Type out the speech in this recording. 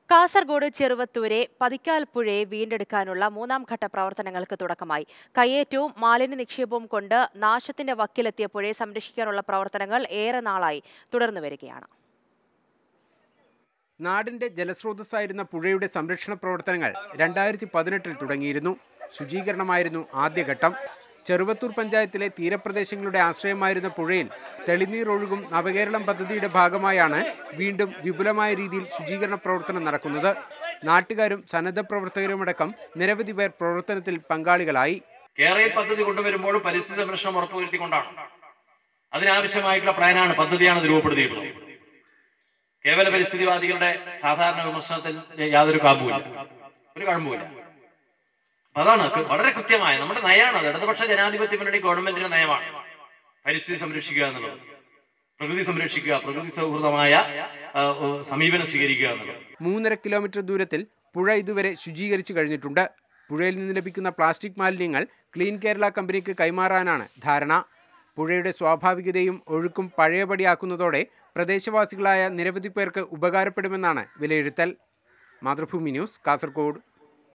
കാസർഗോഡ് ചെറുവത്തൂരെ പതിക്കാൽ പുഴയെ വീണ്ടെടുക്കാനുള്ള മൂന്നാം ഘട്ട പ്രവർത്തനങ്ങൾക്ക് തുടക്കമായി കയ്യേറ്റവും മാലിന്യ നിക്ഷേപവും കൊണ്ട് നാശത്തിന്റെ വക്കിലെത്തിയ പുഴയെ സംരക്ഷിക്കാനുള്ള പ്രവർത്തനങ്ങൾ ഏറെ നാളായി തുടർന്നു വരികയാണ് നാടിന്റെ ജലസ്രോതസ്സായിരുന്ന പുഴയുടെ സംരക്ഷണ പ്രവർത്തനങ്ങൾ രണ്ടായിരത്തി പതിനെട്ടിൽ തുടങ്ങിയിരുന്നു ശുചീകരണമായിരുന്നു ആദ്യഘട്ടം ചെറുവത്തൂർ പഞ്ചായത്തിലെ തീരപ്രദേശങ്ങളുടെ ആശ്രയമായിരുന്ന പുഴയിൽ തെളിനീർ ഒഴുകും നവകേരളം പദ്ധതിയുടെ ഭാഗമായാണ് വീണ്ടും വിപുലമായ രീതിയിൽ ശുചീകരണ പ്രവർത്തനം നടക്കുന്നത് നാട്ടുകാരും സന്നദ്ധ പ്രവർത്തകരുമടക്കം നിരവധി പേർ പ്രവർത്തനത്തിൽ പങ്കാളികളായി കേരള പദ്ധതി കൊണ്ടുവരുമ്പോൾ പരിസ്ഥിതി സംരക്ഷണം ഉറപ്പുവരുത്തിക്കൊണ്ടാണ് അതിനാവശ്യമായിട്ടുള്ള പ്ലാനാണ് പദ്ധതിയാണ് ഇത് രൂപപ്പെടുത്തിയിട്ടുള്ളത് കേവല പരിസ്ഥിതിവാദികളുടെ സാധാരണ വിമർശനത്തിൽ യാതൊരു കാമ്പുമില്ല ഒരു കഴമ്പുമില്ല അപ്പൊ അതാണ് കൃ- വളരെ കൃത്യമായ നമ്മുടെ നയമാണ് അത് ഇടതുപക്ഷ ജനാധിപത്യ മുന്നണി ഗവൺമെന്റിന്റെ നയമാണ് പരിസ്ഥിതി സംരക്ഷിക്കുക എന്നുള്ളത് പ്രകൃതി സംരക്ഷിക്കുക പ്രകൃതി സൗഹൃദമായ ആ, ഓ, സമീപനം സ്വീകരിക്കുക എന്നുള്ളത് മൂന്നര കിലോമീറ്റർ ദൂരത്തിൽ പുഴ ഇതുവരെ ശുചീകരിച്ചു കഴിഞ്ഞിട്ടുണ്ട് പുഴയിൽ നിന്ന് ലഭിക്കുന്ന പ്ലാസ്റ്റിക് മാലിന്യങ്ങൾ ക്ലീൻ കേരള കമ്പനിക്ക് കൈമാറാനാണ് ധാരണ പുഴയുടെ സ്വാഭാവികതയും ഒഴുക്കും പഴയപടിയാക്കുന്നതോടെ പ്രദേശവാസികളായ നിരവധി പേർക്ക് ഉപകാരപ്പെടുമെന്നാണ് വിലയിരുത്തൽ മാതൃഭൂമി ന്യൂസ് കാസർഗോഡ്